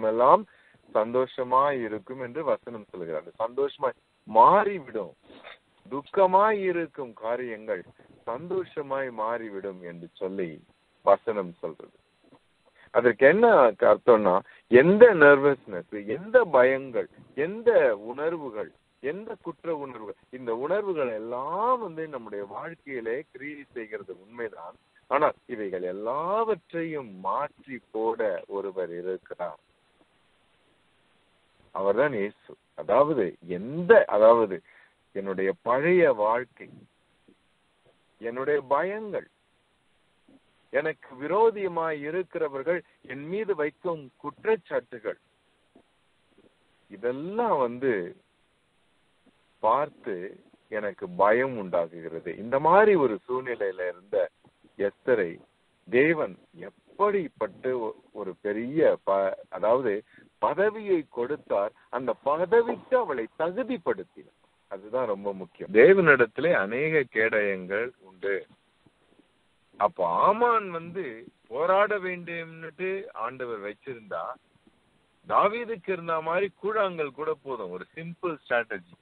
காலமெல்லாம் சந்தோஷமாய் இருக்கும் என்று வசனம் சொல்கிறார் சந்தோஷமாய் மாறிவிடும் துக்கமாய் இருக்கும் காரியங்கள் சந்தோஷமாய் மாறிவிடும் என்று சொல்லி வசனம் சொல்றது அதற்கு என்ன அர்த்தம்னா எந்த நர்வஸ்னஸ் எந்த பயங்கள் எந்த உணர்வுகள் எந்த குற்ற உணர்வுகள் இந்த உணர்வுகள் எல்லாம் வந்து நம்முடைய வாழ்க்கையிலே கிரியை செய்கிறது உண்மைதான் ஆனால் இவைகள் எல்லாவற்றையும் மாற்றி போட ஒருவர் இருக்கிறார் அவர்தான் இயேசு அதாவது எந்த அதாவது என்னுடைய பழைய வாழ்க்கை என்னுடைய பயங்கள் எனக்கு விரோதியமாய் இருக்கிறவர்கள் என் மீது வைக்கும் குற்றச்சாட்டுகள் இதெல்லாம் வந்து பார்த்து எனக்கு பயம் உண்டாகுகிறது இந்த மாதிரி ஒரு சூழ்நிலையில இருந்த எஸ்தரை தேவன் எப்படிப்பட்டு ஒரு பெரிய ப அதாவது பதவியை கொடுத்தார் அந்த பதவிக்கு அவளை தகுதிப்படுத்தினார் அதுதான் ரொம்ப முக்கியம் தேவனிடத்திலே அநேக கேடயங்கள் உண்டு அப்ப ஆமான் வந்து போராட வேண்டும்னுட்டு ஆண்டவர் வச்சிருந்தா தாவீதுக்கு இருந்த மாதிரி கூழாங்கல் கூட போதும் ஒரு சிம்பிள் ஸ்ட்ராட்டஜி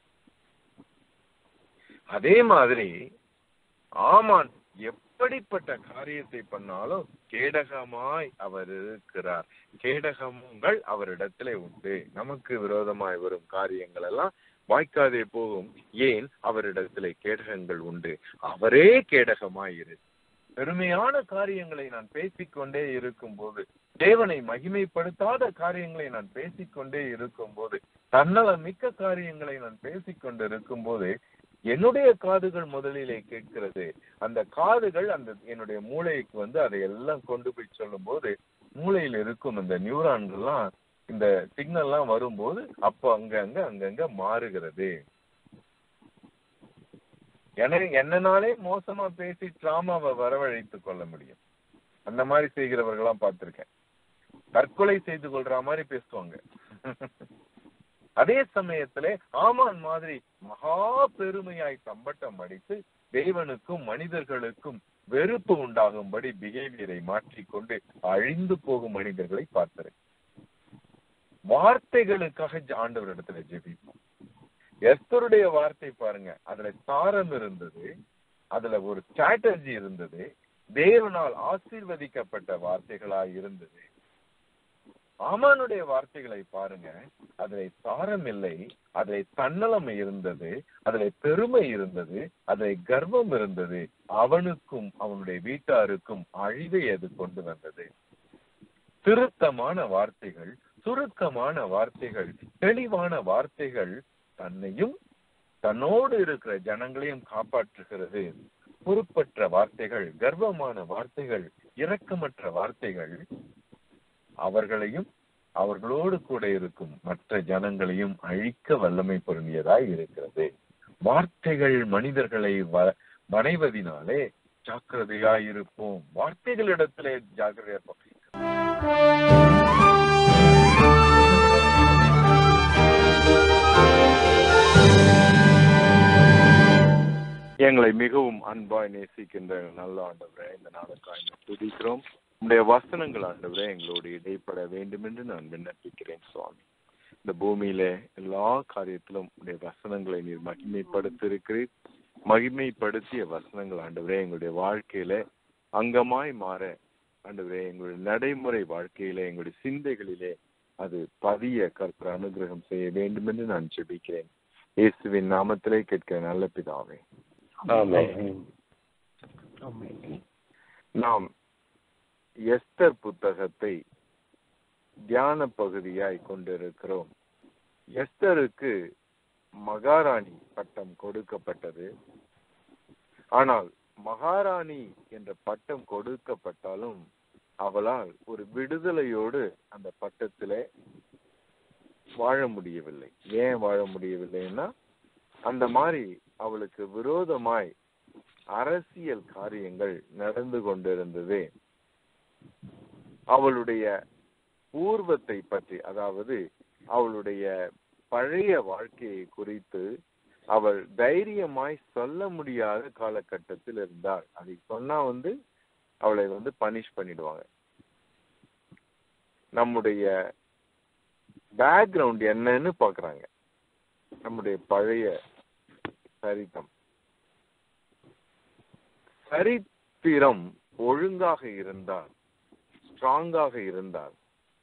அதே மாதிரி ஆமான் எப்படிப்பட்ட காரியத்தை பண்ணாலும் கேடகமாய் அவர் இருக்கிறார் கேடகங்கள் அவரிடத்திலே உண்டு நமக்கு விரோதமாய் வரும் காரியங்கள் எல்லாம் வாய்க்காதே போகும் ஏன் அவரிடத்திலே கேடகங்கள் உண்டு அவரே கேடகமாய் இரு பெருமையான காரியங்களை நான் பேசிக்கொண்டே இருக்கும் போது தேவனை மகிமைப்படுத்தாத காரியங்களை நான் பேசிக்கொண்டே இருக்கும் போது தன்னலம் மிக்க காரியங்களை நான் பேசிக்கொண்டு இருக்கும் போது என்னுடைய காதுகள் முதலிலே கேட்கிறது அந்த காதுகள் அந்த என்னுடைய மூளைக்கு வந்து அதை எல்லாம் கொண்டு போய் சொல்லும் போது மூளையில் இருக்கும் இந்த நியூரான்கள்லாம் இந்த சிக்னல்லாம் வரும்போது அப்போ அங்கங்க அங்கங்க மாறுகிறது எனக்கு என்னனாலே மோசமா பேசி டிராமாவை வரவழைத்து கொள்ள முடியும் அந்த மாதிரி செய்கிறவர்களாம் பார்த்திருக்கேன் தற்கொலை செய்து கொள்ற மாதிரி பேசுவாங்க அதே சமயத்துல ஆமான் மாதிரி மகா பெருமையாய் சம்பட்டம் அடித்து தேவனுக்கும் மனிதர்களுக்கும் வெறுப்பு உண்டாகும்படி பிஹேவியரை மாற்றிக்கொண்டு அழிந்து போகும் மனிதர்களை பார்த்தேன் வார்த்தைகளுக்காக ஆண்டவரிடத்துல ஜெபிப்போம் எஸ்தருடைய வார்த்தை பாருங்க அதுல சாரம் இருந்தது அதுல ஒரு ஸ்ட்ராட்டஜி இருந்தது தேவனால் ஆசீர்வதிக்கப்பட்ட வார்த்தைகளாய் இருந்தது ஆமானுடைய வார்த்தைகளை பாருங்க அதில் சாரம் இல்லை அதில் தன்னலம் இருந்தது அதில் பெருமை இருந்தது அதில் கர்வம் இருந்தது அவனுக்கும் அவனுடைய வீட்டாருக்கும் அழிவை அது கொண்டு வந்தது திருத்தமான வார்த்தைகள் சுருக்கமான வார்த்தைகள் தெளிவான வார்த்தைகள் தன்னையும் தன்னோடு இருக்கிற ஜனங்களையும் காப்பாற்றுகிறது பொறுப்பற்ற வார்த்தைகள் கர்வமான வார்த்தைகள் இரக்கமற்ற வார்த்தைகள் அவர்களையும் அவர்களோடு கூட இருக்கும் மற்ற ஜனங்களையும் அழிக்க வல்லமை பொருந்தியதாய் இருக்கிறது வார்த்தைகள் மனிதர்களை வணைவதினாலே ஜாக்கிரதையாய் இருப்போம் வார்த்தைகளிடத்திலே ஜாக்கிரதையா இருப்போம் எங்களை மிகவும் அன்பாய் நேசிக்கின்ற நல்ல ஆண்டவரே இந்த நாளுக்காய் துதிக்கிறோம் உங்களுடைய வசனங்கள் ஆண்டவரே எங்களோடு இடைப்பட வேண்டும் என்று நான் விண்ணப்பிக்கிறேன் சுவாமி இந்த பூமியில எல்லா காரியத்திலும் உடைய வசனங்களை நீர் மகிமைப்படுத்திருக்கிறீர் மகிமைப்படுத்திய வசனங்கள் ஆண்டவரே எங்களுடைய வாழ்க்கையில அங்கமாய் மாற ஆண்டவரே எங்களுடைய நடைமுறை வாழ்க்கையில எங்களுடைய சிந்தைகளிலே அது பதிய கர்த்தர் அனுகிரகம் செய்ய வேண்டும் என்று நான் ஜெபிக்கிறேன் இயேசுவின் நாமத்திலே கேட்கிற நல்ல பிதாவே நாம் எஸ்தர் புத்தகத்தை தியான பகுதியாய் கொண்டிருக்கிறோம் எஸ்தருக்கு மகாராணி பட்டம் கொடுக்கப்பட்டது ஆனால் மகாராணி என்ற பட்டம் கொடுக்கப்பட்டாலும் அவளால் ஒரு விடுதலையோடு அந்த பட்டத்திலே வாழ முடியவில்லை ஏன் வாழ முடியவில்லைன்னா அந்த மாதிரி அவளுக்கு விரோதமாய் அரசியல் காரியங்கள் நடந்து கொண்டிருந்தது அவளுடைய பூர்வத்தை பற்றி அதாவது அவளுடைய பழைய வாழ்க்கையை குறித்து அவள் தைரியமாய் சொல்ல முடியாத காலகட்டத்தில் இருந்தாள் அதை சொன்னா வந்து அவளை வந்து பனிஷ் பண்ணிடுவாங்க நம்முடைய பேக்ரவுண்ட் என்னன்னு பாக்குறாங்க நம்முடைய பழைய சரித்தம் சரித்திரம் ஒழுங்காக இருந்தால் ஸ்ட்ராங்காக இருந்தால்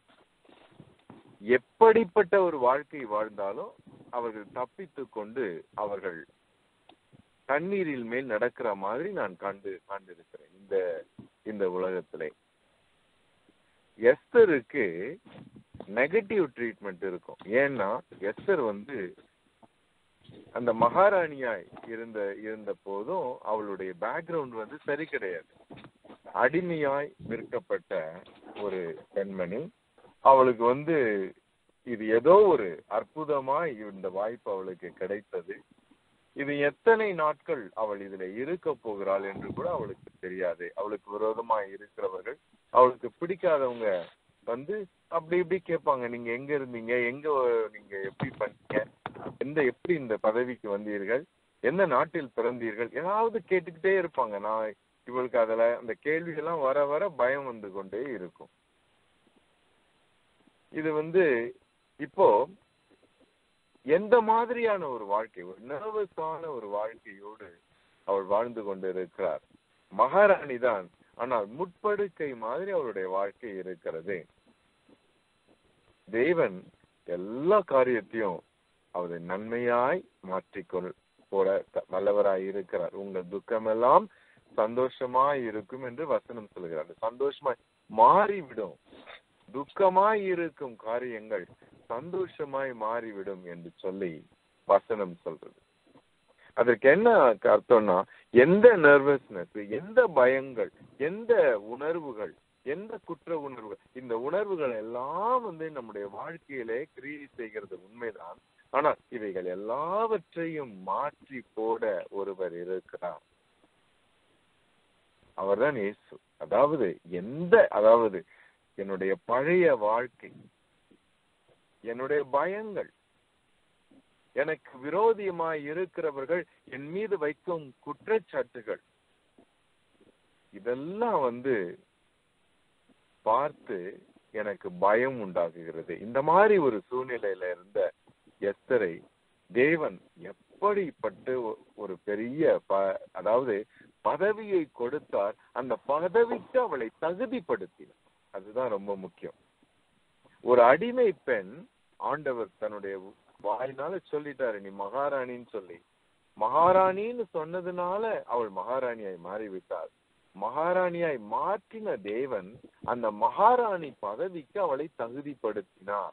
எப்படிப்பட்ட ஒரு வாழ்க்கை வாழ்ந்தாலும் அவர்கள் தப்பித்துக் கொண்டு அவர்கள் தண்ணீரில் மேல் நடக்கிற மாதிரி நான் கண்டு கண்டிருக்கிறேன் இந்த இந்த உலகத்திலே எஸ்தருக்கு நெகட்டிவ் ட்ரீட்மெண்ட் இருக்கும் ஏன்னா எஸ்தர் வந்து அந்த மகாராணியாய் இருந்த இருந்த போதும் அவளுடைய பேக்ரவுண்ட் வந்து சரி கிடையாது அடிமையாய் விற்கப்பட்ட ஒரு பெண்மணி அவளுக்கு வந்து இது ஏதோ ஒரு அற்புதமாய் இந்த வாய்ப்பு அவளுக்கு கிடைத்தது இது எத்தனை நாட்கள் அவள் இதுல இருக்க போகிறாள் என்று கூட அவளுக்கு தெரியாது அவளுக்கு விரோதமா இருக்கிறவர்கள் அவளுக்கு பிடிக்காதவங்க வந்து அப்படி இப்படி கேட்பாங்க நீங்க எங்க இருந்தீங்க எங்க நீங்க எப்படி பண்ணீங்க எந்த எப்படி இந்த பதவிக்கு வந்தீர்கள் எந்த நாட்டில் பிறந்தீர்கள் ஏதாவது கேட்டுக்கிட்டே இருப்பாங்க நான் இவளுக்கு அதுல அந்த கேள்விகள்லாம் வர வர பயம் வந்து கொண்டே இருக்கும் இது வந்து இப்போ எந்த மாதிரியான ஒரு வாழ்க்கை ஒரு நர்வஸான ஒரு வாழ்க்கையோடு அவள் வாழ்ந்து கொண்டிருக்கிறார் மகாராணி தான் ஆனால் முற்படுக்கை மாதிரி அவருடைய வாழ்க்கை இருக்கிறது தேவன் எல்லா காரியத்தையும் அவரை நன்மையாய் மாற்றிக்கொள் போல வல்லவராய் இருக்கிறார் உங்கள் துக்கமெல்லாம் சந்தோஷமாய் இருக்கும் என்று வசனம் சொல்கிறார் சந்தோஷமாய் மாறிவிடும் துக்கமாய் இருக்கும் காரியங்கள் சந்தோஷமாய் மாறிவிடும் என்று சொல்லி வசனம் சொல்றது அதற்கு என்ன அர்த்தம்னா எந்த நர்வஸ்னஸ் எந்த பயங்கள் எந்த உணர்வுகள் எந்த குற்ற உணர்வுகள் இந்த உணர்வுகள் எல்லாம் வந்து நம்முடைய வாழ்க்கையிலே கிரியை செய்கிறது உண்மைதான் ஆனால் இவைகள் எல்லாவற்றையும் மாற்றி போட ஒருவர் இருக்கிறார் அவர்தான் இயேசு அதாவது எந்த அதாவது என்னுடைய பழைய வாழ்க்கை என்னுடைய பயங்கள் எனக்கு விரோதியமாய் இருக்கிறவர்கள் என் மீது வைக்கும் குற்றச்சாட்டுகள் இதெல்லாம் வந்து பார்த்து எனக்கு பயம் உண்டாகுகிறது இந்த மாதிரி ஒரு சூழ்நிலையில இருந்த எஸ்தரை தேவன் எப்படிப்பட்ட ஒரு பெரிய அதாவது பதவியை கொடுத்தார் அந்த பதவிக்கு அவளை தகுதிப்படுத்தினார் அதுதான் ரொம்ப முக்கியம் ஒரு அடிமை பெண் ஆண்டவர் தன்னுடைய வாயினால சொல்லிட்டாரு நீ மகாராணின்னு சொல்லி மகாராணின்னு சொன்னதுனால அவள் மகாராணியாய் மாறிவிட்டாள் மகாராணியாய் மாற்றின தேவன் அந்த மகாராணி பதவிக்கு அவளை தகுதிப்படுத்தினார்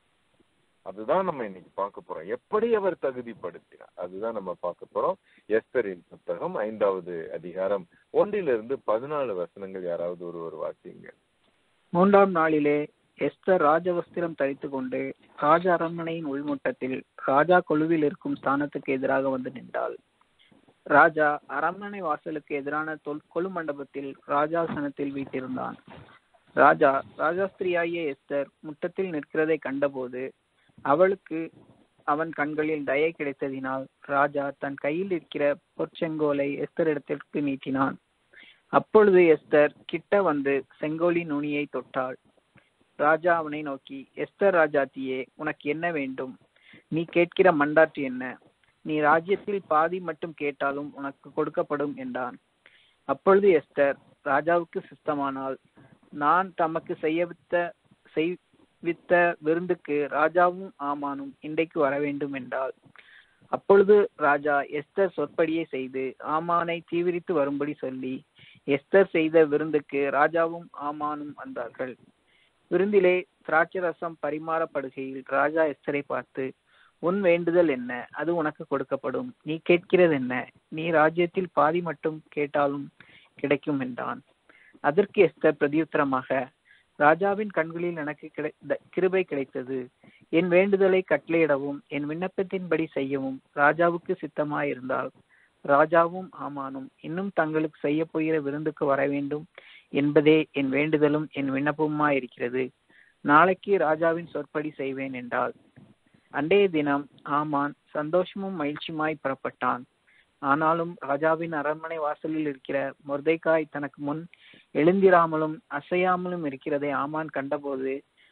அதுதான் நம்ம இன்னைக்கு பார்க்க போறோம் எப்படி அவர் தகுதிப்படுத்தினார் அதுதான் நம்ம பார்க்க போறோம் எஸ்தரின் புத்தகம் ஐந்தாவது அதிகாரம் ஒன்றிலிருந்து பதினாலு வசனங்கள் யாராவது ஒருவர் வாசிங்க மூன்றாம் நாளிலே எஸ்தர் ராஜவஸ்திரம் தரித்து கொண்டு ராஜ அரண்மனையின் உள்முட்டத்தில் ராஜா கொழுவில் இருக்கும் ஸ்தானத்துக்கு எதிராக வந்து நின்றாள் ராஜா அரண்மனை வாசலுக்கு எதிரான தொல் கொழு மண்டபத்தில் ராஜாசனத்தில் வீட்டிருந்தான் ராஜா ராஜாஸ்திரியாகிய எஸ்தர் முட்டத்தில் நிற்கிறதை கண்டபோது அவளுக்கு அவன் கண்களில் தயை கிடைத்ததினால் ராஜா தன் கையில் இருக்கிற பொற்செங்கோலை எஸ்தர் இடத்திற்கு நீட்டினான் அப்பொழுது எஸ்தர் கிட்ட வந்து செங்கோலின் நுனியை தொட்டாள் ராஜா அவனை நோக்கி எஸ்தர் ராஜாத்தியே உனக்கு என்ன வேண்டும் நீ கேட்கிற மண்டாட்டு என்ன நீ ராஜ்யத்தில் பாதி மட்டும் கேட்டாலும் உனக்கு கொடுக்கப்படும் என்றான் அப்பொழுது எஸ்தர் ராஜாவுக்கு சித்தமானால் நான் தமக்கு செய்யவித்த செய்வித்த விருந்துக்கு ராஜாவும் ஆமானும் இன்றைக்கு வர வேண்டும் என்றாள் அப்பொழுது ராஜா எஸ்தர் சொற்படியே செய்து ஆமானை தீவிரித்து வரும்படி சொல்லி எஸ்தர் செய்த விருந்துக்கு ராஜாவும் ஆமானும் வந்தார்கள் விருந்திலே திராட்சரசம் பரிமாறப்படுகையில் ராஜா எஸ்தரை பார்த்து உன் வேண்டுதல் என்ன அது உனக்கு கொடுக்கப்படும் நீ கேட்கிறது என்ன நீ ராஜ்யத்தில் பாதி மட்டும் கேட்டாலும் கிடைக்கும் என்றான் அதற்கு எஸ்தர் பிரதியுத்தரமாக ராஜாவின் கண்களில் எனக்கு கிடை கிருபை கிடைத்தது என் வேண்டுதலை கட்டளையிடவும் என் விண்ணப்பத்தின்படி செய்யவும் ராஜாவுக்கு சித்தமாயிருந்தால் ராஜாவும் ஆமானும் இன்னும் தங்களுக்கு செய்ய போகிற விருந்துக்கு வர வேண்டும் என்பதே என் வேண்டுதலும் என் விண்ணப்பமாயிருக்கிறது நாளைக்கு ராஜாவின் சொற்படி செய்வேன் என்றாள் அன்றைய தினம் ஆமான் சந்தோஷமும் மகிழ்ச்சியுமாய் புறப்பட்டான் ஆனாலும் ராஜாவின் அரண்மனை வாசலில் இருக்கிற மொர்தைக்காய் தனக்கு முன் எழுந்திராமலும் அசையாமலும் இருக்கிறதை ஆமான் கண்டபோது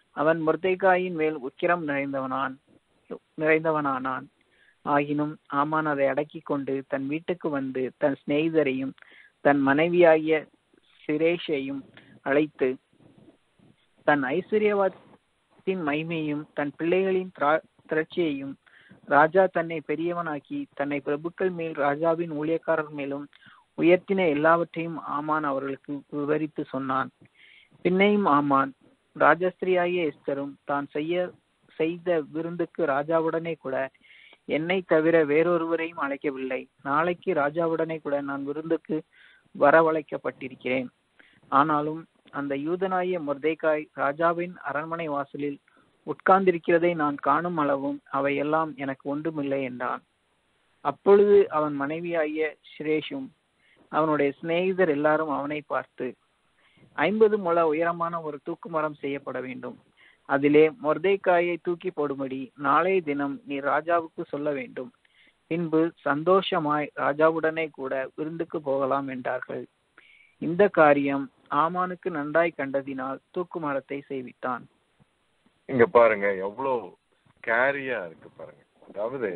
அவன் முர்தேகாயின் மேல் உக்கிரம் நிறைந்தவனான் நிறைந்தவனானான் ஆகினும் ஆமான் அதை அடக்கிக் கொண்டு தன் வீட்டுக்கு வந்து தன் சிநேகிதரையும் தன் மனைவியாகிய சிரேஷையும் அழைத்து தன் ஐஸ்வர்யவாத்தின் மைமையும் தன் பிள்ளைகளின் திரா- திரட்சியையும் ராஜா தன்னை பெரியவனாக்கி தன்னை பிரபுக்கள் மேல் ராஜாவின் ஊழியக்காரர் மேலும் உயர்த்தின எல்லாவற்றையும் ஆமான் அவர்களுக்கு விவரித்து சொன்னான் பின்னையும் ஆமான் ராஜஸ்திரியாகிய எஸ்தரும் தான் செய்ய செய்த விருந்துக்கு ராஜாவுடனே கூட என்னை தவிர வேறொருவரையும் அழைக்கவில்லை நாளைக்கு ராஜாவுடனே கூட நான் விருந்துக்கு வரவழைக்கப்பட்டிருக்கிறேன் ஆனாலும் அந்த யூதனாகிய முர்தேகாய் ராஜாவின் அரண்மனை வாசலில் உட்கார்ந்திருக்கிறதை நான் காணும் அளவும் அவையெல்லாம் எனக்கு ஒன்றுமில்லை என்றான் அப்பொழுது அவன் மனைவியாகிய சிரேஷும் அவனுடைய சிநேகிதர் எல்லாரும் அவனை பார்த்து ஐம்பது முழ உயரமான ஒரு தூக்கு மரம் செய்யப்பட வேண்டும் அதிலே மொர்தேக்காயை தூக்கி போடும்படி நாளைய தினம் நீ ராஜாவுக்கு சொல்ல வேண்டும் பின்பு சந்தோஷமாய் ராஜாவுடனே கூட விருந்துக்கு போகலாம் என்றார்கள் இந்த காரியம் ஆமானுக்கு நன்றாய் கண்டதினால் தூக்கு மரத்தை செய்வித்தான் இங்க பாருங்க எவ்வளவு கேரியா இருக்கு பாருங்க அதாவது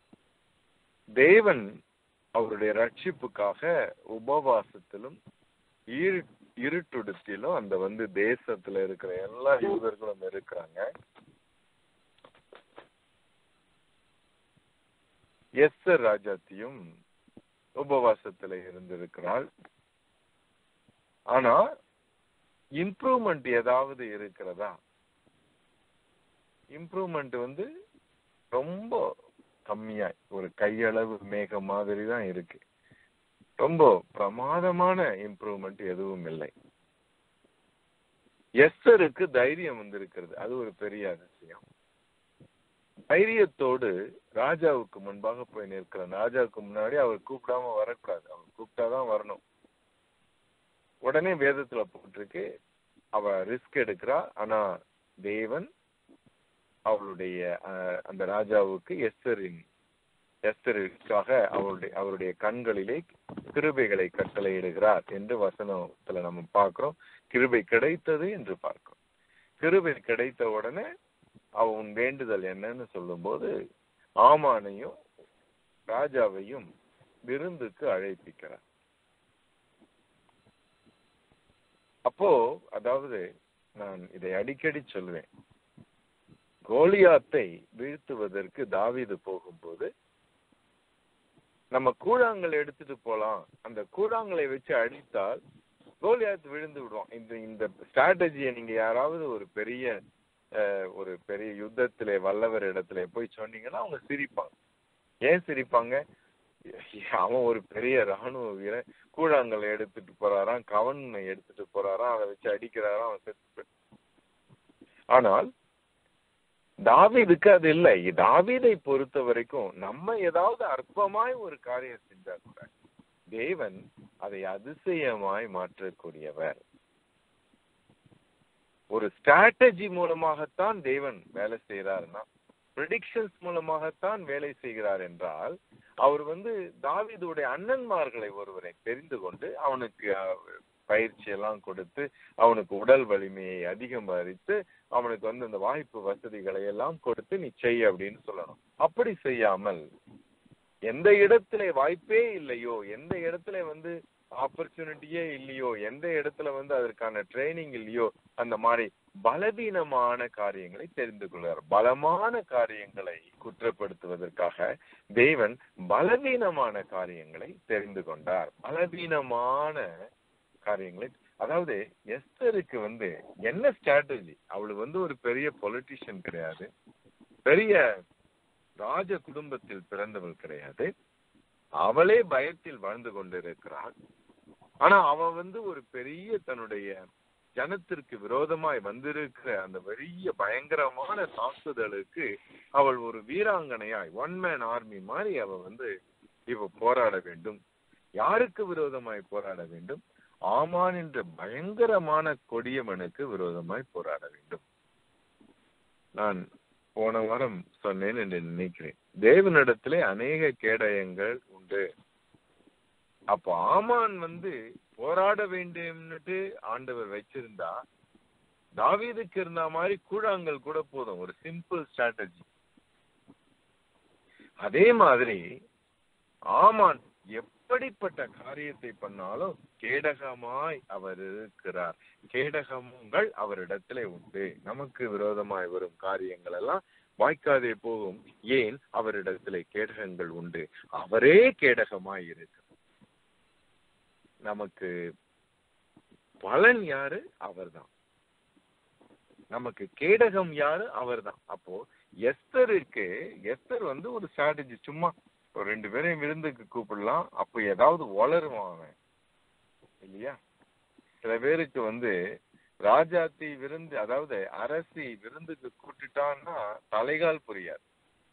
தேவன் அவருடைய ரட்சிப்புக்காக உபவாசத்திலும் இரு இருட்டுடுத்திலும் அந்த வந்து தேசத்துல இருக்கிற எல்லா யூதர்களும் இருக்கிறாங்க எஸ்தர் ராஜாத்தியும் உபவாசத்துல இருந்திருக்கிறாள் ஆனா இம்ப்ரூவ்மெண்ட் ஏதாவது இருக்கிறதா இம்ப்ரூவ்மெண்ட் வந்து ரொம்ப கம்மியா ஒரு கையளவு மேகம் மாதிரி தான் இருக்கு ரொம்ப பிரமாதமான இம்ப்ரூவ்மெண்ட் எதுவும் இல்லை எஸ்தருக்கு தைரியம் வந்திருக்கிறது அது ஒரு பெரிய அதிசயம் தைரியத்தோடு ராஜாவுக்கு முன்பாக போய் நிற்கிறான் ராஜாவுக்கு முன்னாடி அவர் கூப்பிடாம வரக்கூடாது அவர் கூப்பிட்டாதான் வரணும் உடனே வேதத்துல போட்டிருக்கு அவ ரிஸ்க் எடுக்கிறா ஆனா தேவன் அவளுடைய அஹ், அந்த ராஜாவுக்கு எஸ்தரின் எஸ்தருக்காக அவருடைய அவருடைய கண்களிலே கிருபைகளை கட்டளையிடுகிறார் என்று வசனத்துல நம்ம பார்க்கிறோம் கிருபை கிடைத்தது என்று பார்க்கிறோம் கிருபை கிடைத்த உடனே அவன் வேண்டுதல் என்னன்னு சொல்லும்போது ஆமானையும் ராஜாவையும் விருந்துக்கு அழைப்பிக்கிறார் அப்போ அதாவது நான் இதை அடிக்கடி சொல்லுவேன் கோலியாத்தை வீழ்த்துவதற்கு தாவீது போகும்போது நம்ம கூழாங்கல் எடுத்துட்டு போலாம் அந்த கூழாங்கலை வச்சு அடித்தால் கோலியாத் விழுந்து விடுவான் இந்த இந்த ஸ்ட்ராட்டஜியை நீங்க யாராவது ஒரு பெரிய அஹ், ஒரு பெரிய யுத்தத்திலே வல்லவர் இடத்துல போய் சொன்னீங்கன்னா அவங்க சிரிப்பாங்க ஏன் சிரிப்பாங்க அவன் ஒரு பெரிய ராணுவ வீரன் கூழாங்கல் எடுத்துட்டு போறாராம் கவனை எடுத்துட்டு போறாராம் அதை வச்சு அடிக்கிறாராம் அவன் செத்து போயிட்டான். ஆனால் தாவீதுக்கு அது இல்லை தாவீதை பொறுத்த வரைக்கும் நம்ம ஏதாவது அற்பமாய் ஒரு காரியம் செஞ்சா கூட தேவன் அதை அதிசயமாய் மாற்றக்கூடியவர் ஒரு ஸ்ட்ராட்டஜி மூலமாகத்தான் தேவன் வேலை செய்கிறாருன்னா ப்ரிடிக்ஷன்ஸ் மூலமாகத்தான் வேலை செய்கிறார் என்றால் அவர் வந்து தாவீதுடைய அண்ணன்மார்களை ஒருவரை தெரிந்து கொண்டு அவனுக்கு அஹ், பயிற்சி எல்லாம் கொடுத்து அவனுக்கு உடல் வலிமையை அதிகரித்து அவனுக்கு வந்து அந்த வாய்ப்பு வசதிகளை எல்லாம் கொடுத்து நீ செய் அப்படின்னு சொல்லணும் அப்படி செய்யாமல் எந்த இடத்துல வாய்ப்பே இல்லையோ எந்த இடத்துல வந்து ஆப்பர்ச்சுனிட்டியே இல்லையோ எந்த இடத்துல வந்து அதற்கான ட்ரைனிங் இல்லையோ அந்த மாதிரி பலவீனமான காரியங்களை தெரிந்து கொள்வார் பலமான காரியங்களை குற்றப்படுத்துவதற்காக தேவன் பலவீனமான காரியங்களை தெரிந்து கொண்டார் பலவீனமான காரியங்களை அதாவது எஸ்தருக்கு வந்து என்ன ஸ்ட்ராட்டஜி அவளுக்கு வந்து ஒரு பெரிய பொலிட்டிஷியன் கிடையாது பெரிய ராஜ குடும்பத்தில் பிறந்தவள் கிடையாது அவளே பயத்தில் வாழ்ந்து கொண்டிருக்கிறாள் ஆனா அவ வந்து ஒரு பெரிய தன்னுடைய ஜனத்திற்கு விரோதமாய் வந்திருக்கிற அந்த பெரிய பயங்கரமான தாக்குதலுக்கு அவள் ஒரு வீராங்கனையாய் ஒன் மேன் ஆர்மி மாதிரி அவ வந்து இவ போராட வேண்டும் யாருக்கு விரோதமாய் போராட வேண்டும் ஆமான் என்ற பயங்கரமான கொடியவனுக்கு விரோதமாய் போராட வேண்டும் நான் போன வாரம் சொன்னேன் என்று நினைக்கிறேன் தேவனிடத்திலே அநேக கேடயங்கள் உண்டு அப்போ ஆமான் வந்து போராட வேண்டும்னுட்டு ஆண்டவர் வச்சிருந்தா தாவீதுக்கு இருந்த மாதிரி கூழாங்கல் கூட போதும் ஒரு சிம்பிள் ஸ்ட்ராட்டஜி அதே மாதிரி ஆமான் எப்படிப்பட்ட காரியத்தை பண்ணாலும் கேடகமாய் அவர் இருக்கிறார் கேடகங்கள் அவரிடத்திலே உண்டு நமக்கு விரோதமாய் வரும் காரியங்கள் எல்லாம் வாய்க்காதே போகும் ஏன் அவரிடத்திலே கேடகங்கள் உண்டு அவரே கேடகமாய் இருக்கு நமக்கு பலன் யாரு அவர்தான் நமக்கு கேடகம் யாரு அவர்தான் அப்போ எஸ்தருக்கு எஸ்தர் வந்து ஒரு ஸ்ட்ராட்டஜி சும்மா ஒரு ரெண்டு பேரையும் விருந்துக்கு கூப்பிடலாம் அப்போ ஏதாவது வளருவான் அவன் இல்லையா சில பேருக்கு வந்து ராஜாத்தி விருந்து அதாவது அரசி விருந்துக்கு கூட்டிட்டான்னா தலைகால் புரியாது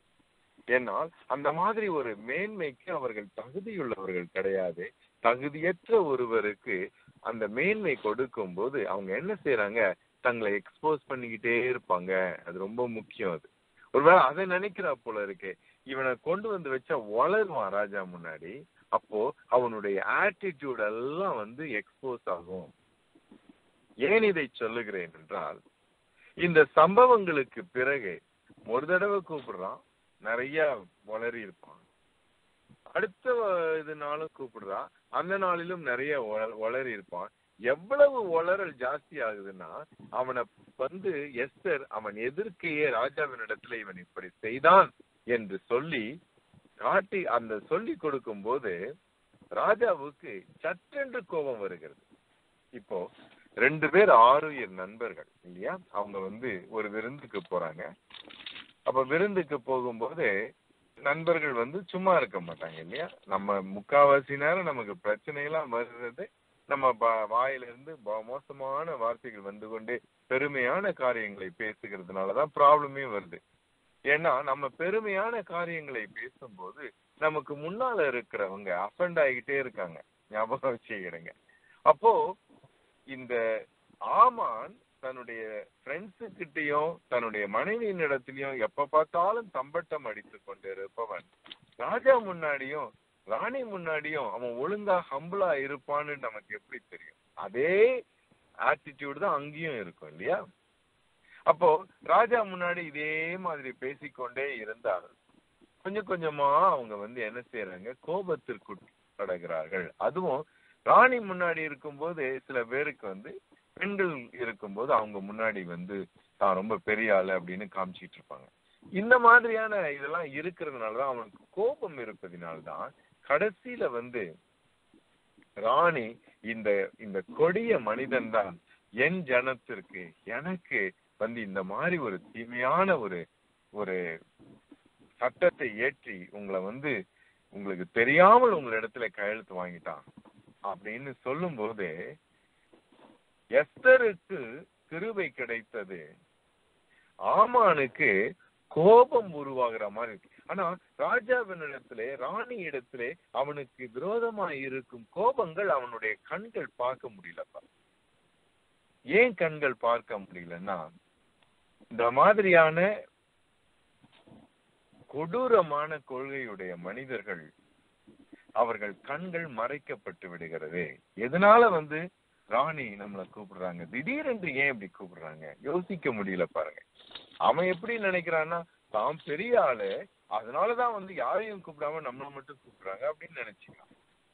ஏன்னால் அந்த மாதிரி ஒரு மேன்மைக்கு அவர்கள் தகுதியுள்ளவர்கள் கிடையாது தகுதியற்ற ஒருவருக்கு அந்த மேன்மை கொடுக்கும் போது அவங்க என்ன செய்யறாங்க தங்களை எக்ஸ்போஸ் பண்ணிக்கிட்டே இருப்பாங்க அது ரொம்ப முக்கியம் அது ஒருவேளை அதை நினைக்கிறா போல இருக்கு இவனை கொண்டு வந்து வச்சா வளருவான் ராஜா முன்னாடி அப்போ அவனுடைய ஆட்டிடியூட் எல்லாம் வந்து எக்ஸ்போஸ் ஆகும் ஏன் இதை சொல்லுகிறேன் என்றால் இந்த சம்பவங்களுக்கு பிறகு ஒரு தடவை கூப்பிடுறான் நிறைய வளரி இருப்பான் அடுத்த இது நாளும் கூப்பிடுறா அந்த நாளிலும் நிறைய வளரி இருப்பான் எவ்வளவு வளரல் ஜாஸ்தி ஆகுதுன்னா அவனை வந்து எஸ்தர் அவன் எதிர்க்கையே ராஜாவின் இடத்துல இவன் இப்படி செய்தான் என்று சொல்லி காட்டி அந்த சொல்லி கொடுக்கும் போது ராஜாவுக்கு சற்றென்று கோபம் வருகிறது இப்போ ரெண்டு பேர் ஆறுயிர் நண்பர்கள் இல்லையா அவங்க வந்து ஒரு விருந்துக்கு போறாங்க அப்ப விருந்துக்கு போகும்போது நண்பர்கள் வந்து சும்மா இருக்க மாட்டாங்க இல்லையா நம்ம முக்காவாசி நேரம் நமக்கு பிரச்சனையெல்லாம் வருறது நம்ம வாயிலிருந்து மோசமான வார்த்தைகள் வந்து கொண்டே பெருமையான காரியங்களை பேசுகிறதுனாலதான் ப்ராப்ளமே வருது ஏன்னா நம்ம பெருமையான காரியங்களை பேசும்போது நமக்கு முன்னால இருக்கிறவங்க அஃபண்ட் ஆகிட்டே இருக்காங்க ஞாபகம் வச்சுக்கிடுங்க அப்போ இந்த ஆமான் தன்னுடைய ஃப்ரெண்ட்ஸு கிட்டயும் தன்னுடைய மனைவியின் இடத்திலயும் எப்ப பார்த்தாலும் தம்பட்டம் அடித்து கொண்டு இருப்பவன் ராஜா முன்னாடியும் ராணி முன்னாடியும் அவன் ஒழுங்கா ஹம்பிளா இருப்பான்னு நமக்கு எப்படி தெரியும் அதே ஆட்டிடியூட் தான் அங்கேயும் இருக்கும் இல்லையா அப்போ ராஜா முன்னாடி இதே மாதிரி பேசிக்கொண்டே இருந்தால் கொஞ்சம் கொஞ்சமா அவங்க வந்து என்ன செய்யறாங்க கோபத்திற்கு உட்படுகிறார்கள் அதுவும் ராணி முன்னாடி இருக்கும்போது சில பேருக்கு வந்து பெண்கள் இருக்கும்போது அவங்க முன்னாடி வந்து தான் ரொம்ப பெரிய ஆளு அப்படின்னு காமிச்சிட்டு இருப்பாங்க இந்த மாதிரியான இதெல்லாம் இருக்கிறதுனாலதான் அவனுக்கு கோபம் இருப்பதினால்தான் கடைசியில வந்து ராணி இந்த இந்த கொடிய மனிதன் தான் என் ஜனத்திற்கு எனக்கு வந்து இந்த மாதிரி ஒரு தீமையான ஒரு ஒரு சட்டத்தை ஏற்றி உங்களை வந்து உங்களுக்கு தெரியாமல் உங்க இடத்துல கையெழுத்து வாங்கிட்டான் அப்படின்னு சொல்லும் போது எஸ்தருக்கு கிருபை கிடைத்தது ஆமானுக்கு கோபம் உருவாகிற மாதிரி இருக்கு ஆனா ராஜாவின் இடத்திலே ராணி இடத்திலே அவனுக்கு விரோதமா இருக்கும் கோபங்கள் அவனுடைய கண்கள் பார்க்க முடியலப்பா ஏன் கண்கள் பார்க்க முடியலன்னா இந்த மாதிரியான கொடூரமான கொள்கையுடைய மனிதர்கள் அவர்கள் கண்கள் மறைக்கப்பட்டு விடுகிறது எதனால வந்து ராணி நம்மளை கூப்பிடுறாங்க திடீரென்று ஏன் இப்படி கூப்பிடுறாங்க யோசிக்க முடியல பாருங்க அவன் எப்படி நினைக்கிறான்னா தான் பெரிய ஆளு அதனாலதான் வந்து யாரையும் கூப்பிடாம நம்மளை மட்டும் கூப்பிடுறாங்க அப்படின்னு நினைச்சுக்கலாம்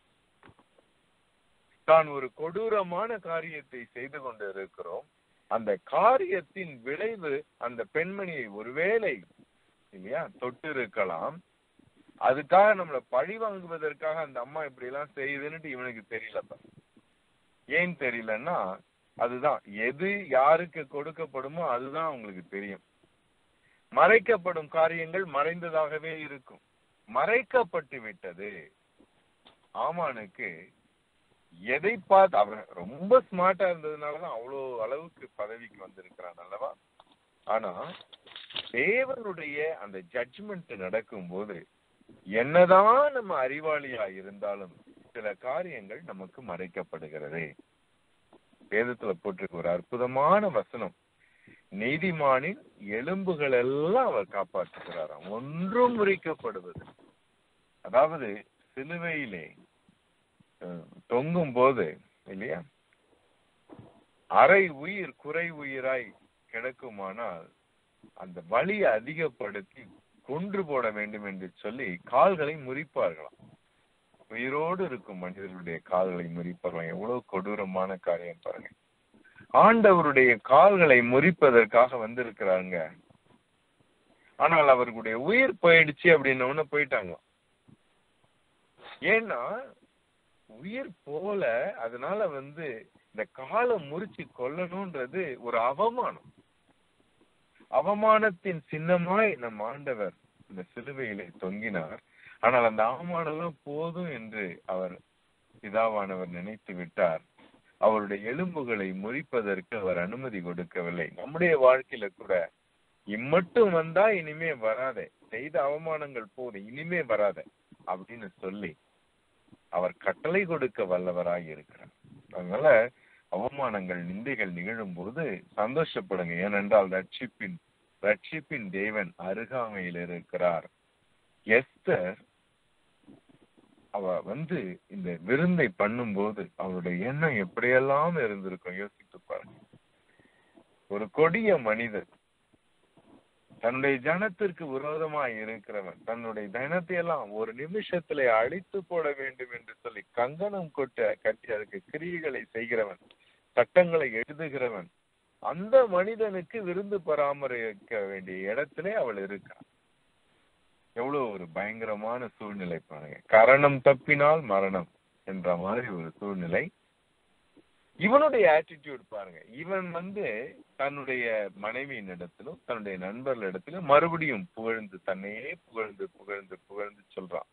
தான் ஒரு கொடூரமான காரியத்தை செய்து கொண்டு இருக்கிறோம் அந்த காரியத்தின் விளைவு அந்த பெண்மணியை ஒருவேளை இல்லையா தொட்டு இருக்கலாம் அதுக்காக நம்மள பழி வாங்குவதற்காக அந்த அம்மா இப்படி எல்லாம் செய்யுதுன்னுட்டு இவனுக்கு தெரியலப்பா ஏன் தெரியலன்னா அதுதான் எது யாருக்கு கொடுக்கப்படுமோ அதுதான் அவங்களுக்கு தெரியும் மறைக்கப்படும் காரியங்கள் மறைந்ததாகவே இருக்கும் மறைக்கப்பட்டு விட்டது ஆமானுக்கு எதை பார்த்து அவன் ரொம்ப ஸ்மார்ட்டா இருந்ததுனாலதான் அவ்வளோ அளவுக்கு பதவிக்கு வந்திருக்கிறான் அல்லவா ஆனா தேவனுடைய அந்த ஜட்ஜ்மெண்ட் நடக்கும் போது என்னதான் நம்ம அறிவாளியா இருந்தாலும் சில காரியங்கள் நமக்கு மறைக்கப்படுகிறது வேதத்துல போட்டிருக்க ஒரு அற்புதமான வசனம் நீதிமானின் எலும்புகள் எல்லாம் அவர் காப்பாற்றுகிறாராம் ஒன்றும் முறிக்கப்படுவது அதாவது சிலுவையிலே தொங்கும் போது இல்லையா அரை உயிர் குறை உயிராய் கிடக்குமானால் அந்த வலியை அதிகப்படுத்தி கொன்று போட வேண்டும் என்று சொல்லி கால்களை முறிப்பார்களாம் உயிரோடு இருக்கும் மனிதர்களுடைய கால்களை முறிப்பார்களாம் எவ்வளவு கொடூரமான காரியம் பாருங்க ஆண்டவருடைய கால்களை முறிப்பதற்காக வந்திருக்கிறாங்க ஆனால் அவர்களுடைய உயிர் போயிடுச்சு அப்படின்னு போயிட்டாங்க ஏன்னா உயிர் போல அதனால வந்து இந்த காலை முறிச்சு கொல்லணும்ன்றது ஒரு அவமானம் அவமானத்தின் சின்னமாய் நம் ஆண்டவர் இந்த சிலுவையிலே தொங்கினார் ஆனால் அந்த அவமானம் எல்லாம் போதும் என்று அவர் பிதாவானவர் நினைத்து விட்டார் அவருடைய எலும்புகளை முறிப்பதற்கு அவர் அனுமதி கொடுக்கவில்லை நம்முடைய வாழ்க்கையில கூட இம்மட்டும் வந்தா இனிமே வராத செய்த அவமானங்கள் போதும் இனிமே வராத அப்படின்னு சொல்லி அவர் கட்டளை கொடுக்க வல்லவராய் இருக்கிறார் அதனால அவமானங்கள் நிந்தைகள் நிகழும் போது சந்தோஷப்படுங்க ஏனென்றால் ரட்சிப்பின் ரட்சிப்பின் தேவன் அருகாமையில் இருக்கிறார் எஸ்தர் அவ வந்து இந்த விருந்தை பண்ணும்போது அவளுடைய எண்ணம் எப்படியெல்லாம் இருந்திருக்கும் யோசித்து பாருங்க ஒரு கொடிய மனிதன் தன்னுடைய ஜனத்திற்கு விரோதமாய் இருக்கிறவன் தன்னுடைய தனத்தை எல்லாம் ஒரு நிமிஷத்துல அழித்து போட வேண்டும் என்று சொல்லி கங்கணம் கொட்ட கட்டி அதுக்கு கிரியைகளை செய்கிறவன் சட்டங்களை எழுதுகிறவன் அந்த மனிதனுக்கு விருந்து பராமரிக்க வேண்டிய இடத்திலே அவள் இருக்காள் எவ்வளவு ஒரு பயங்கரமான சூழ்நிலை பாருங்க கரணம் தப்பினால் மரணம் என்ற மாதிரி ஒரு சூழ்நிலை இவனுடைய ஆட்டிடியூட் பாருங்க இவன் வந்து தன்னுடைய மனைவியின் இடத்திலும் தன்னுடைய நண்பர்கள் இடத்திலும் மறுபடியும் புகழ்ந்து தன்னையே புகழ்ந்து புகழ்ந்து புகழ்ந்து சொல்றான்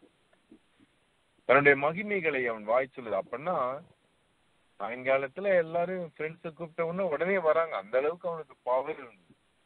தன்னுடைய மகிமைகளை அவன் வாய் சொல்லுது அப்படின்னா சாயங்காலத்துல எல்லாரும் ஃப்ரெண்ட்ஸை கூப்பிட்ட உடனே உடனே வராங்க அந்த அளவுக்கு அவனுக்கு பவர் இருந்தது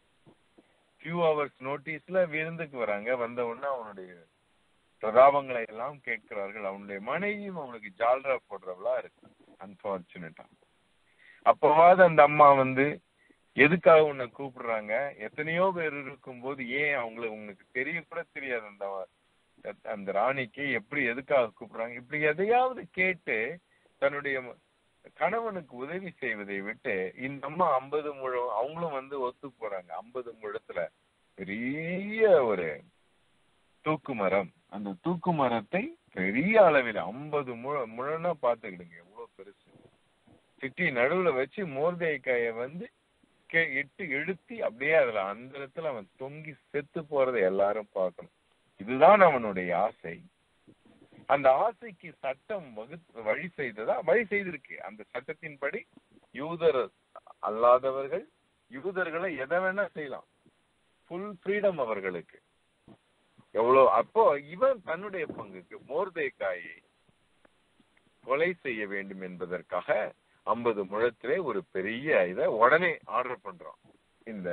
ஃபியூ ஹவர்ஸ் நோட்டீஸ்ல விருந்துக்கு வராங்க வந்த உடனே அவனுடைய பிரதாபங்களை எல்லாம் கேட்கிறார்கள் அவனுடைய மனைவியும் அவனுக்கு ஜால்ரா போடுறவளா இருக்கு அன்பார்ச்சுனேட்டா அப்பவாது அந்த அம்மா வந்து எதுக்காக உன்னை கூப்பிடுறாங்க எத்தனையோ பேர் இருக்கும்போது ஏன் அவங்களுக்கு உங்களுக்கு தெரிய கூட தெரியாது அந்த அந்த ராணிக்கு எப்படி எதுக்காக கூப்பிடுறாங்க இப்படி எதையாவது கேட்டு தன்னுடைய கணவனுக்கு உதவி செய்வதை விட்டு இந்த அம்மா ஐம்பது முழம் அவங்களும் வந்து ஒத்து போறாங்க ஐம்பது முழத்துல பெரிய ஒரு தூக்கு மரம் அந்த தூக்கு மரத்தை பெரிய அளவில் ஐம்பது முழ முழனா பாத்துக்கிடுங்க எவ்வளவு பெருசு சிட்டி நடுவுல வச்சு மோர்தேக்காய வந்து இட்டு இழுத்தி அப்படியே அதுல அந்த இடத்துல அவன் தொங்கி செத்து போறதை எல்லாரும் பார்க்கணும் இதுதான் அவனுடைய ஆசை அந்த ஆசைக்கு சட்டம் வகு வழி செய்ததா வழி செய்திருக்கு அந்த சட்டத்தின்படி யூதர் அல்லாதவர்கள் யூதர்களை எதை வேணா செய்யலாம் ஃபுல் ஃப்ரீடம் அவர்களுக்கு எவ்வளவு அப்போ இவன் தன்னுடைய பங்குக்கு மோர்தேக்காயை கொலை செய்ய வேண்டும் என்பதற்காக ஐம்பது முழத்திலே ஒரு பெரிய இதை உடனே ஆர்டர் பண்றான் இந்த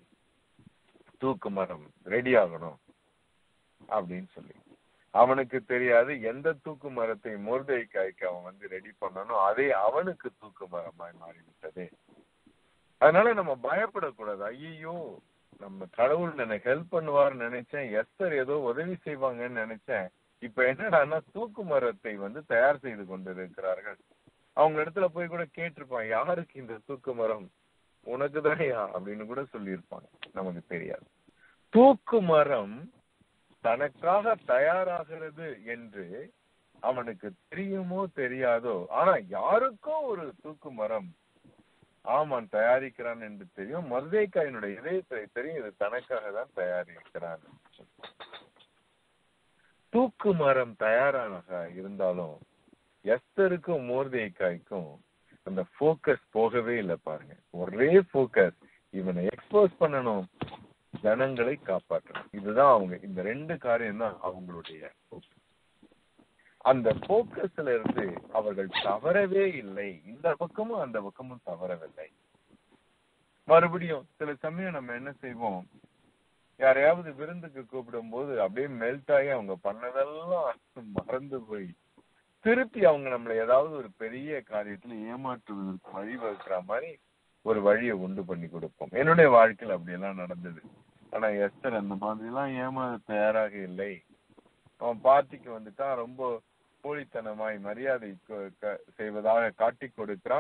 தூக்கு மரம் ரெடி ஆகணும் அப்படின்னு சொல்லி அவனுக்கு தெரியாது எந்த தூக்கு மரத்தை மோர்தைக்காய்க்கு அவன் வந்து ரெடி பண்ணணும் அதே அவனுக்கு தூக்கு மரமாய் மாறிவிட்டது அதனால நம்ம பயப்படக்கூடாது ஐயோ நம்ம கடவுள் எனக்கு ஹெல்ப் பண்ணுவார்னு நினைச்சேன் எஸ்தர் ஏதோ உதவி செய்வாங்கன்னு நினைச்சேன் இப்ப என்னடான்னா தூக்கு மரத்தை வந்து தயார் செய்து கொண்டிருக்கிறார்கள் அவங்க இடத்துல போய் கூட கேட்டிருப்பான் யாருக்கு இந்த தூக்கு மரம் உனக்கு தானையா அப்படின்னு கூட சொல்லியிருப்பாங்க நமக்கு தெரியாது தூக்கு மரம் தனக்காக தயாராகிறது என்று அவனுக்கு தெரியுமோ தெரியாதோ ஆனா யாருக்கோ ஒரு தூக்கு மரம் ஆமான் தயாரிக்கிறான் என்று தெரியும் மருதேக்காயினுடைய இதயத்தை தெரியும் இது தனக்காக தான் தயாரிக்கிறான் தூக்கு மரம் தயாராக இருந்தாலும் எஸ்தருக்கும் மோர்தேக்காய்க்கும் அந்த போக்கஸ் போகவே இல்லை பாருங்க ஒரே போக்கஸ் இவனை எக்ஸ்போஸ் பண்ணணும் ஜனங்களை காப்பாற்றணும் இதுதான் அவங்க இந்த ரெண்டு காரியம் தான் அவங்களுடைய அந்த போக்கஸ்ல இருந்து அவர்கள் தவறவே இல்லை இந்த பக்கமும் அந்த பக்கமும் தவறவில்லை மறுபடியும் சில சமயம் நம்ம என்ன செய்வோம் யாரையாவது விருந்துக்கு கூப்பிடும் போது அப்படியே மெல்ட் ஆகி அவங்க பண்ணதெல்லாம் மறந்து போய் திருப்பி அவங்க நம்மளை ஏதாவது ஒரு பெரிய காரியத்துல ஏமாற்றுவதற்கு வழிவகுக்கிற மாதிரி ஒரு வழியை உண்டு பண்ணி கொடுப்போம் என்னுடைய வாழ்க்கையில் அப்படி எல்லாம் நடந்தது ஆனா எஸ்தர் அந்த மாதிரி எல்லாம் ஏமாற தயாராக இல்லை அவன் பார்ட்டிக்கு வந்துட்டான் ரொம்ப போலித்தனமாய் மரியாதை செய்வதாக காட்டி கொடுக்கிறான்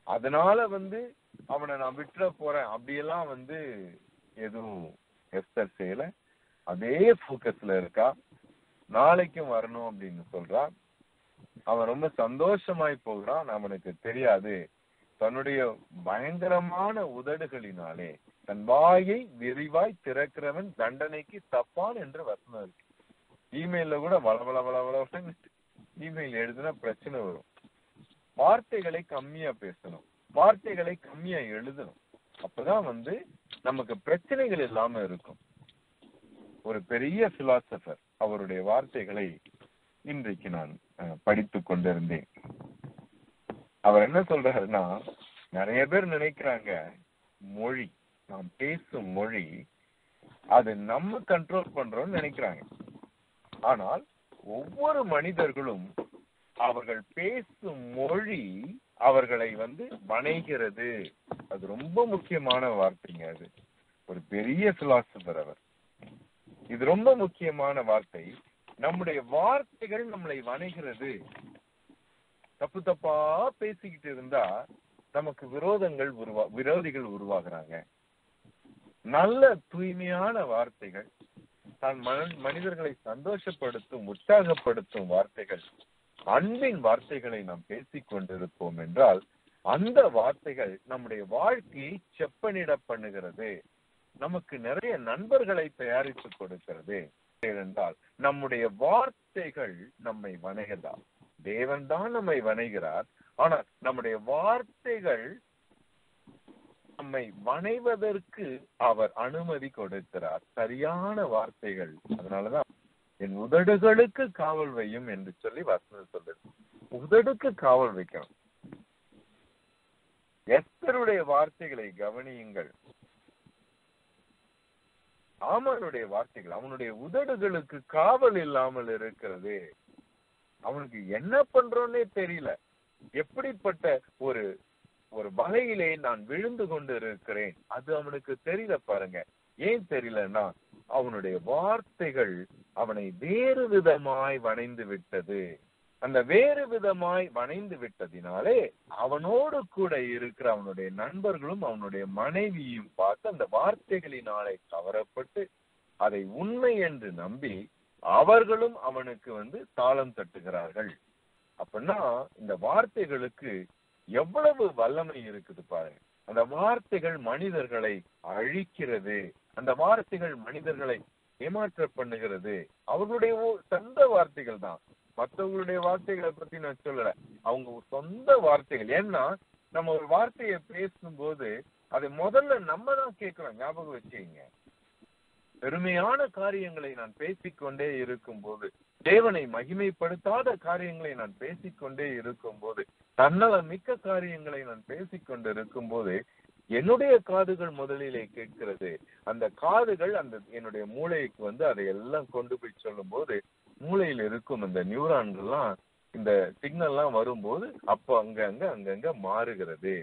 அதனால வந்து அவனை நான் விட்டுற போறேன் அப்படியெல்லாம் வந்து எதுவும் எஸ்தர் செய்யல அதே போக்கஸ்ல இருக்கா நாளைக்கும் வரணும் அப்படின்னு சொல்றான் அவன் ரொம்ப சந்தோஷமாய் போகிறான் அவனுக்கு தெரியாது தன்னுடைய பயங்கரமான உதடுகளினாலே தன் வாயை விரிவாய் திறக்கிறவன் தண்டனைக்கு தப்பான் என்று வசனம் இருக்கு இமெயில்ல கூட வள வள வள வள இமெயில் எழுதுனா பிரச்சனை வரும் வார்த்தைகளை கம்மியா பேசணும் வார்த்தைகளை கம்மியா எழுதணும் அப்பதான் வந்து நமக்கு பிரச்சனைகள் இல்லாம இருக்கும் ஒரு பெரிய பிலாசபர் அவருடைய வார்த்தைகளை இன்றைக்கு நான் படித்து கொண்டிருந்தேன் அவர் என்ன சொல்றாருன்னா நிறைய பேர் நினைக்கிறாங்க மொழி நாம் பேசும் மொழி அது நம்ம கண்ட்ரோல் பண்றோம்னு நினைக்கிறாங்க ஆனால் ஒவ்வொரு மனிதர்களும் அவர்கள் பேசும் மொழி அவர்களை வந்து வணைகிறது அது ரொம்ப முக்கியமான வார்த்தைங்க அது ஒரு பெரிய பிலாசபர் அவர் இது ரொம்ப முக்கியமான வார்த்தை நம்முடைய வார்த்தைகள் நம்மளை வணைகிறது தப்பு தப்பா பேசிக்கிட்டு இருந்தா நமக்கு விரோதங்கள் உருவா விரோதிகள் உருவாகுறாங்க நல்ல தூய்மையான வார்த்தைகள் தான் மனிதர்களை சந்தோஷப்படுத்தும் உற்சாகப்படுத்தும் வார்த்தைகள் அன்பின் வார்த்தைகளை நாம் பேசிக் கொண்டிருப்போம் என்றால் அந்த வார்த்தைகள் நம்முடைய வாழ்க்கையை செப்பனிட பண்ணுகிறது நமக்கு நிறைய நண்பர்களை தயாரித்து கொடுக்கிறது என்றால் நம்முடைய வார்த்தைகள் நம்மை வணைகிறதா தேவன் தான் நம்மை வணைகிறார் ஆனால் நம்முடைய வார்த்தைகள் நம்மை வணைவதற்கு அவர் அனுமதி கொடுக்கிறார் சரியான வார்த்தைகள் அதனாலதான் என் உதடுகளுக்கு காவல் வையும் என்று சொல்லி வசனம் சொல்லுது உதடுக்கு காவல் வைக்கணும் எஸ்தருடைய வார்த்தைகளை கவனியுங்கள் ஆமனுடைய வார்த்தைகள் அவனுடைய உதடுகளுக்கு காவல் இல்லாமல் இருக்கிறது அவனுக்கு என்ன பண்றோன்னே தெரியல எப்படிப்பட்ட ஒரு ஒரு வகையிலே நான் விழுந்து கொண்டு இருக்கிறேன் அது அவனுக்கு தெரியல பாருங்க ஏன் தெரியலன்னா அவனுடைய வார்த்தைகள் அவனை வேறு விதமாய் வணைந்து விட்டது அந்த வேறு விதமாய் வணைந்து விட்டதினாலே அவனோடு கூட இருக்கிற அவனுடைய நண்பர்களும் அவனுடைய மனைவியும் பார்த்து அந்த வார்த்தைகளினாலே கவரப்பட்டு அதை உண்மை என்று நம்பி அவர்களும் அவனுக்கு வந்து தாளம் தட்டுகிறார்கள் அப்படின்னா இந்த வார்த்தைகளுக்கு எவ்வளவு வல்லமை இருக்குது பாருங்க அந்த வார்த்தைகள் மனிதர்களை அழிக்கிறது அந்த வார்த்தைகள் மனிதர்களை ஏமாற்ற பண்ணுகிறது அவர்களுடைய சொந்த வார்த்தைகள் தான் மற்றவங்களுடைய வார்த்தைகளை பத்தி நான் சொல்லல அவங்க சொந்த வார்த்தைகள் ஏன்னா நம்ம ஒரு வார்த்தையை பேசும்போது அதை முதல்ல நம்ம தான் கேட்கிறோம் ஞாபகம் வச்சுக்கீங்க பெருமையான காரியங்களை நான் பேசிக்கொண்டே இருக்கும் போது தேவனை மகிமைப்படுத்தாத காரியங்களை நான் பேசிக்கொண்டே இருக்கும் போது தன்னல மிக்க காரியங்களை நான் பேசிக்கொண்டு இருக்கும் போது என்னுடைய காதுகள் முதலிலே கேட்கிறது அந்த காதுகள் அந்த என்னுடைய மூளைக்கு வந்து அதை எல்லாம் கொண்டு போய் சொல்லும் போது மூளையில் இருக்கும் இந்த நியூரான்கள்லாம் இந்த சிக்னல்லாம் வரும்போது அப்போ அங்கங்க அங்கங்க மாறுகிறது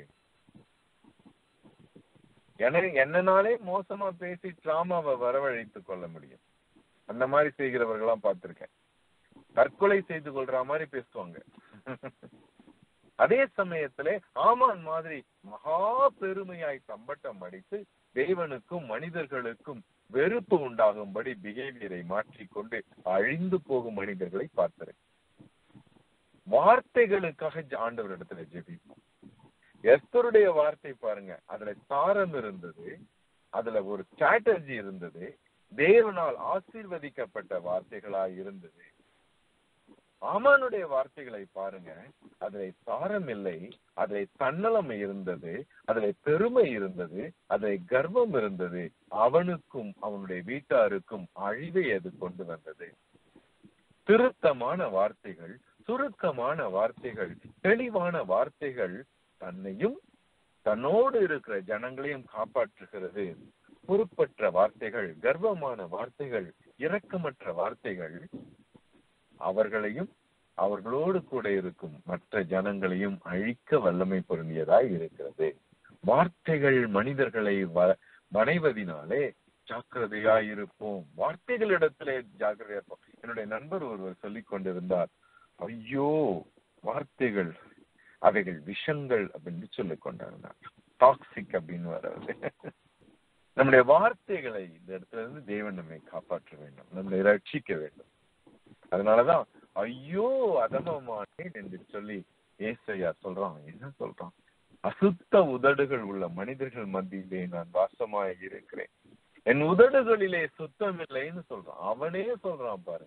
என என்னனாலே மோசமா பேசி டிராமாவை வரவழைத்து கொள்ள முடியும் அந்த மாதிரி செய்கிறவர்களாம் பார்த்திருக்கேன் தற்கொலை செய்து கொள்ற மாதிரி பேசுவாங்க அதே சமயத்திலே ஆமான் மாதிரி மகா பெருமையாய் சம்பட்டம் அடித்து தேவனுக்கும் மனிதர்களுக்கும் வெறுப்பு உண்டாகும்படி பிஹேவியரை மாற்றிக்கொண்டு அழிந்து போகும் மனிதர்களை பார்த்தேன் வார்த்தைகளுக்காக ஆண்டவரிடத்துல ஜெபிப்போம் எஸ்தருடைய வார்த்தை பாருங்க அதுல சாரம் இருந்தது அதுல ஒரு ஸ்ட்ராட்டஜி இருந்தது தேவனால் ஆசீர்வதிக்கப்பட்ட வார்த்தைகளாய் இருந்தது ஆமானுடைய வார்த்தைகளை பாருங்க அதில் சாரம் இல்லை அதில் தன்னலம் இருந்தது அதில் பெருமை இருந்தது அதில் கர்வம் இருந்தது அவனுக்கும் அவனுடைய வீட்டாருக்கும் அழிவை அது கொண்டு வந்தது திருத்தமான வார்த்தைகள் சுருக்கமான வார்த்தைகள் தெளிவான வார்த்தைகள் தன்னையும் தன்னோடு இருக்கிற ஜனங்களையும் காப்பாற்றுகிறது பொறுப்பற்ற வார்த்தைகள் கர்வமான வார்த்தைகள் இரக்கமற்ற வார்த்தைகள் அவர்களையும் அவர்களோடு கூட இருக்கும் மற்ற ஜனங்களையும் அழிக்க வல்லமை பொருந்தியதாய் இருக்கிறது வார்த்தைகள் மனிதர்களை வணைவதினாலே ஜாக்கிரதையாய் இருப்போம் வார்த்தைகளிடத்திலே ஜாக்கிரதையா இருப்போம் என்னுடைய நண்பர் ஒருவர் சொல்லிக் கொண்டிருந்தார் ஐயோ வார்த்தைகள் அவைகள் விஷங்கள் அப்படின்னு சொல்லி கொண்டாடினார் டாக்ஸிக் அப்படின்னு வராது நம்முடைய வார்த்தைகளை இந்த இடத்துல இருந்து தேவன் நம்மை காப்பாற்ற வேண்டும் நம்மை ரட்சிக்க வேண்டும் அதனாலதான் ஐயோ அதமமானேன் என்று சொல்லி ஏசையா சொல்றான் என்ன சொல்றான் அசுத்த உதடுகள் உள்ள மனிதர்கள் மத்தியிலே நான் வாசமாக இருக்கிறேன் என் உதடுகளிலே சுத்தம் இல்லைன்னு சொல்றான் அவனே சொல்றான் பாரு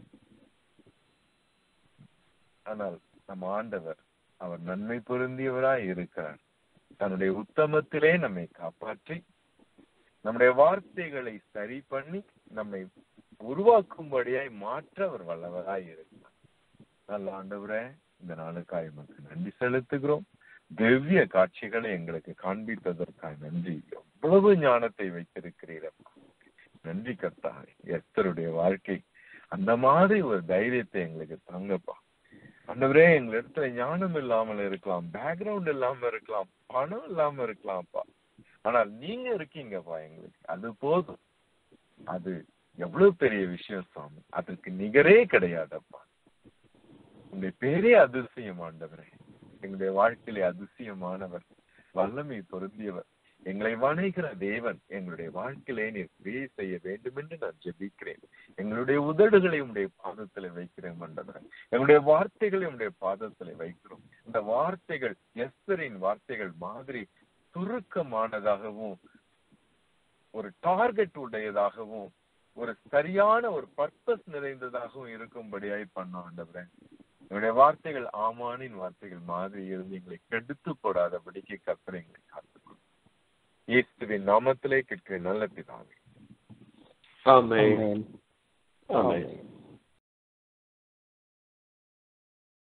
ஆனால் நம் ஆண்டவர் அவர் நன்மை பொருந்தியவராய் இருக்கிறார் தன்னுடைய உத்தமத்திலே நம்மை காப்பாற்றி நம்முடைய வார்த்தைகளை சரி பண்ணி நம்மை உருவாக்கும்படியாய் மாற்ற அவர் வல்லவராய் இருக்கிறார் நல்ல ஆண்டவரே இந்த நாளுக்காய் நமக்கு நன்றி செலுத்துகிறோம் திவ்ய காட்சிகளை எங்களுக்கு காண்பித்ததற்காக நன்றி எவ்வளவு ஞானத்தை வைத்திருக்கிறீர் நன்றி கர்த்தாவே எஸ்தருடைய வாழ்க்கை அந்த மாதிரி ஒரு தைரியத்தை எங்களுக்கு தாங்கப்பா ஆண்டவரே எங்க இடத்துல ஞானம் இல்லாமல் இருக்கலாம் பேக்ரவுண்ட் இல்லாம இருக்கலாம் பணம் இல்லாம இருக்கலாம்ப்பா ஆனால் நீங்க இருக்கீங்கப்பா எங்களுக்கு அது போதும் அது எவ்வளவு பெரிய விஷயம் சுவாமி அதற்கு நிகரே கிடையாதப்பா உங்களுடைய பேரே அதிசயம் ஆண்டவரே எங்களுடைய வாழ்க்கையிலே அதிசயமானவர் வல்லமை பொருந்தியவர் எங்களை வணைகிற தேவன் எங்களுடைய வாழ்க்கையிலே நீர் கிரியை செய்ய வேண்டும் என்று நான் ஜெபிக்கிறேன் எங்களுடைய உதடுகளை உடைய பாதத்தில் வைக்கிறேன் ஆண்டவரே எங்களுடைய வார்த்தைகளை உடைய பாதத்தில் வைக்கிறோம் இந்த வார்த்தைகள் எஸ்தரின் வார்த்தைகள் மாதிரி சுருக்கமானதாகவும் ஒரு டார்கெட் உடையதாகவும் ஒரு சரியான ஒரு பர்பஸ் நிறைந்ததாகவும் இருக்கும்படியாய் பண்ண ஆண்டவரே என்னுடைய வார்த்தைகள் ஆமானின் வார்த்தைகள் மாதிரி இருந்து எங்களை கெடுத்து போடாதபடிக்கு கத்தரை எங்களை காத்துக்கொள்ளும் இயேசுவின் நாமத்திலே கேட்கிற நல்ல பிதாவே ஆமென் ஆமென். ஆமென்